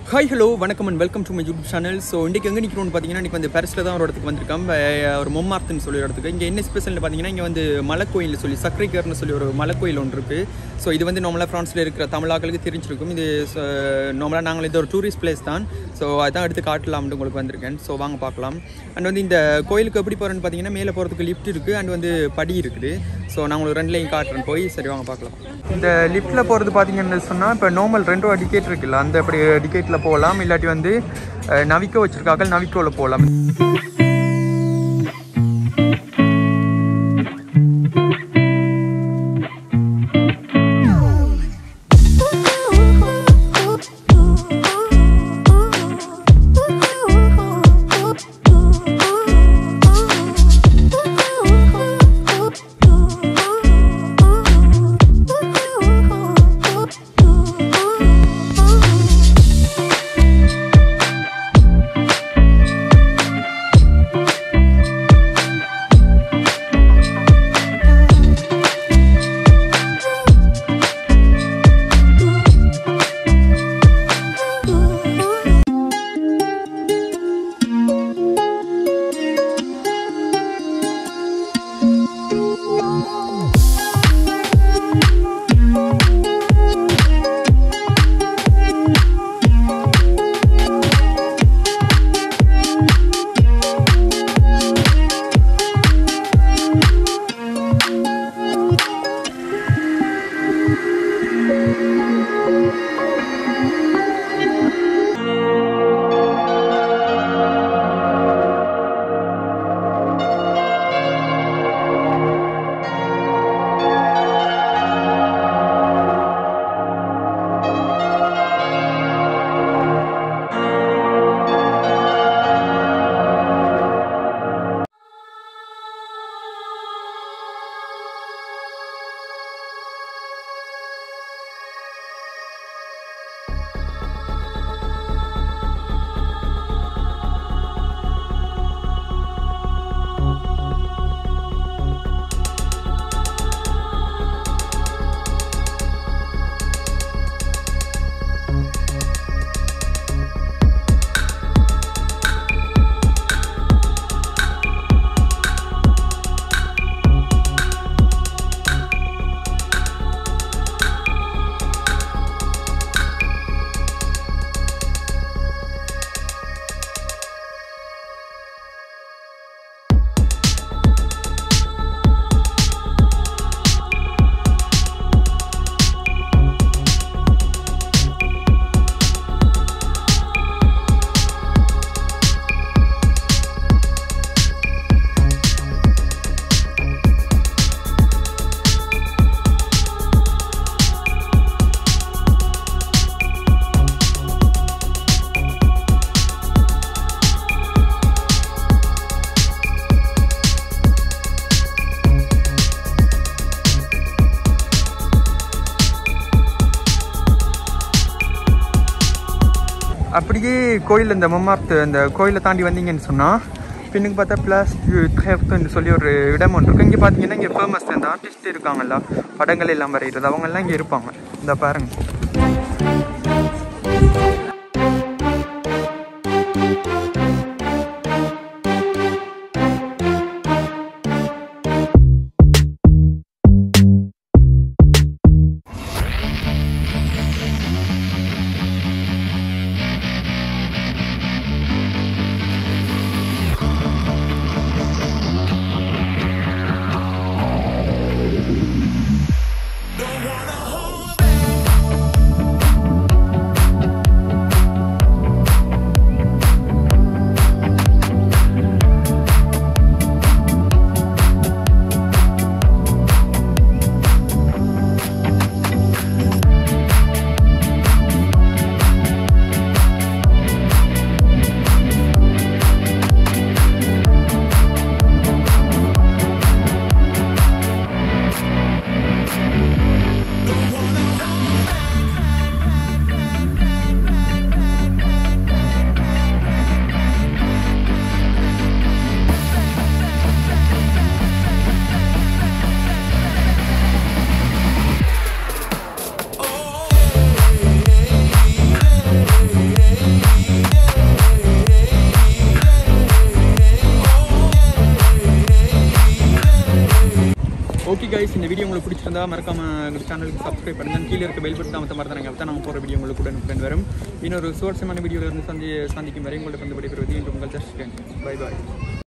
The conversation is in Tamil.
ஹாய் ஹலோ வணக்கம் and welcome to my YouTube channel so இன்றைக்கி எங்கே நிற்கிறோம்னு பார்த்தீங்கன்னா இன்றைக்கி வந்து பாரிஸில் தான் ஒரு இடத்துக்கு வந்திருக்கோம் அஹ் ஒரு மொம்மார்த்துன்னு சொல்லி ஒரு இடத்துக்கு இங்கே என்ன ஸ்பெஷல்னு பார்த்தீங்கன்னா இங்கே வந்து மலைக்கோயில் சொல்லி சக்கரைக்கர்னு சொல்லி ஒரு மலைக்கோயில் ஒன்று இருக்குது ஸோ இது வந்து நார்மலாக ஃப்ரான்ஸில் இருக்கிற தமிழாக்களுக்கு தெரிஞ்சிருக்கும் இது நார்மலாக நாங்கள் இது ஒரு டூரிஸ்ட் பிளேஸ் தான் ஸோ அதான் எடுத்து காட்டலாம்னு உங்களுக்கு வந்திருக்கேன் ஸோ வாங்க பார்க்கலாம் அண்ட் வந்து இந்த கோயிலுக்கு எப்படி போகிறேன்னு பார்த்தீங்கன்னா மேலே போகிறதுக்கு லிஃப்ட் இருக்குது அண்ட் வந்து படி இருக்குது ஸோ நான் உங்களுக்கு ரெண்டுலையும் காட்டுறேன் போய் சரி வாங்க பார்க்கலாம் இந்த லிஃப்ட்டில் போகிறது பார்த்தீங்கன்னு சொன்னால் இப்போ நார்மல் ரெண்டோ டிக்கெட் இருக்குல்ல அந்த அப்படி டிக்கெட்டில் போகலாம் இல்லாட்டி வந்து அஹ், நவிக்கோ வச்சுருக்காங்க நவிக்கோவில் போகலாம் அப்படியே கோயில் இந்த மொம்மார்த்து அந்த கோயிலை தாண்டி வந்தீங்கன்னு சொன்னால் பின்னுக்கு பார்த்தா பிளாஸ் ட்ரெஃப்ட்னு சொல்லி ஒரு இடம் ஒன்று இருக்குது இங்கே பார்த்தீங்கன்னா இங்கே ஃபேமஸ் இந்த ஆர்டிஸ்ட் இருக்காங்கல்ல படங்கள் எல்லாம் வரைகிறது அவங்கெல்லாம் இங்கே இருப்பாங்க இந்த பாருங்க Don't wanna hold back. Okay guys இந்த வீடியோ உங்களுக்கு பிடிச்சிருந்தா மறக்காம எங்கள் சேனலுக்கு சப்ஸ்கிரைப் பண்ணுங்க கீழே இருக்க பெல் பட்டன் அமைத்த மாதிரி தானே அப்போ நாங்கள் போகிற வீடியோ உங்களுக்கு உடனுக்குடன் வரும் இன்னொரு சுவாரஸ்யமான வீடியோவில் இருந்து சந்தி சந்திக்கும் வரை உங்களுக்கு வந்து விடைபெறுவது இன்று உங்கள் ஜஸ்ட் பை பாய்